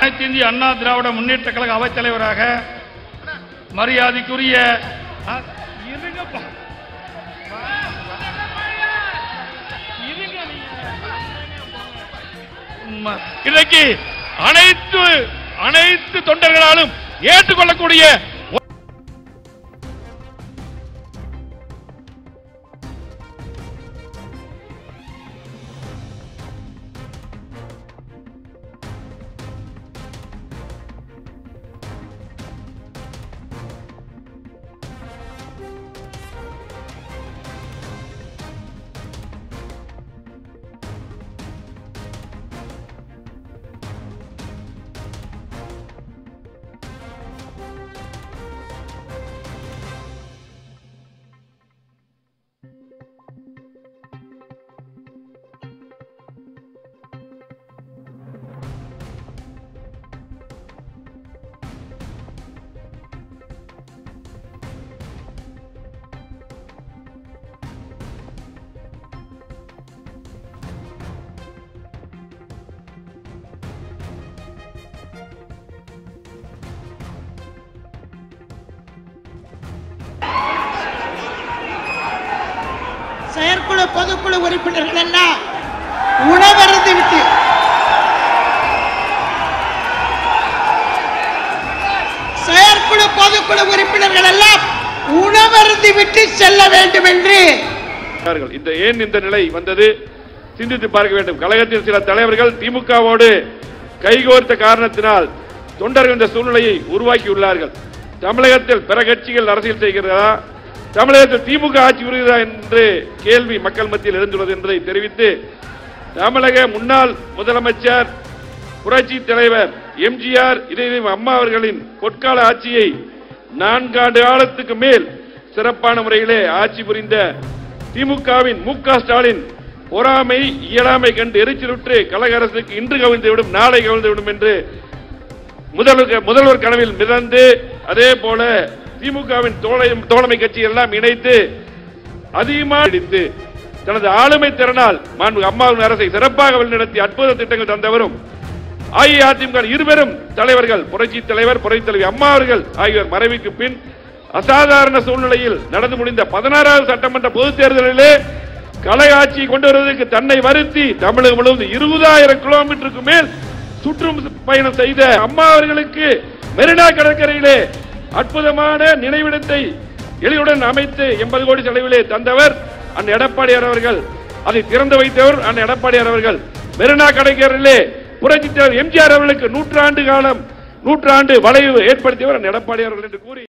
அனைத்து இந்திய அண்ணா திராவிட முன்னேற்ற கழக அவைத் தலைவராக மரியாதைக்குரிய அ, இருங்கப்பா. இருங்க நீங்க. உம்மா. இன்றைக்கு அனைத்து அனைத்து தொண்டர்களாலும் ஏற்றுக்கொள்ளக்கூடிய செயற்குழு பொதுக்குழு உறுப்பினர்கள் எல்லாம் உணவருந்து விட்டு செயற்குழு பொதுக்குழு உறுப்பினர்கள் எல்லாம் உணவருந்து விட்டு செல்ல வேண்டும் என்று இருக்கிறார்கள். இந்த ஏன் இந்த நிலை வந்தது சிந்தித்து பார்க்க வேண்டும் கழகத்தின் சில தலைவர்கள் திமுகவோடு கைகோர்த்த காரணத்தினால் தொண்டர்கள் இந்த சூழ்நிலையை உருவாக்கியுள்ளார்கள் தமிழகத்தில் பிற கட்சிகள் அரசியல் செய்கிறதா தமிழகத்தில் திமுக ஆட்சி வருகிறதா என்று கேள்வி மக்கள் மத்தியில் எழுந்துள்ளது என்பதை தெரிவித்து தமிழக முன்னாள் முதலமைச்சர் புரட்சி தலைவர் எம்ஜிஆர் இதயம் அம்மா அவர்களின் பொற்கால ஆட்சியை நான்காண்டு காலத்துக்கு மேல் சிறப்பான முறையிலே ஆட்சி புரிந்த திமுகவின் மு க ஸ்டாலின் பொறாமை இயலாமை கண்டு எரிச்சலுற்று கழக அரசுக்கு இன்று கவிழ்ந்துவிடும் நாளை கவிழ்ந்துவிடும் என்று முதல்வர் முதல்வர் கனவில் மிதந்து அதே போல திமுகவின் தோழை தோழமை கட்சி எல்லாம் இணைத்து அதிகமாக அடித்து தனது ஆளுமை திறனால் மாண்பு அம்மாவின் அரசை சிறப்பாக வழிநடத்தி அற்புத திட்டங்கள் தந்தவரும் அஇஅதிமுக இருவரும் தலைவர்கள் புரட்சி தலைவர் புரட்சி தலைவி அம்மா அவர்கள் ஆகியோர் மறைவுக்கு பின் அசாதாரண சூழ்நிலையில் நடந்து முடிந்த பதினாறாவது சட்டமன்ற பொதுத் தேர்தலிலே கலை ஆட்சியை கொண்டு வருவதற்கு தன்னை வருத்தி தமிழகம் முழுவதும் இருபதாயிரம் கிலோமீட்டருக்கு மேல் சுற்றும் பயணம் செய்த அம்மா அவர்களுக்கு மெரினா கடற்கரையிலே அற்புதமான நினைவிடத்தை எளியுடன் அமைத்து எண்பது கோடி செலவிலே தந்தவர் அந்த எடப்பாடியார் அவர்கள் அதை திறந்து வைத்தவர் அந்த எடப்பாடியார் அவர்கள் மெரினா கடற்கரையிலே புரட்சி தலைவர் எம்ஜிஆர் அவர்களுக்கு நூற்றாண்டு காலம் நூற்றாண்டு வளைவு ஏற்படுத்தியவர் அந்த எடப்பாடியார் அவர்கள் என்று கூறி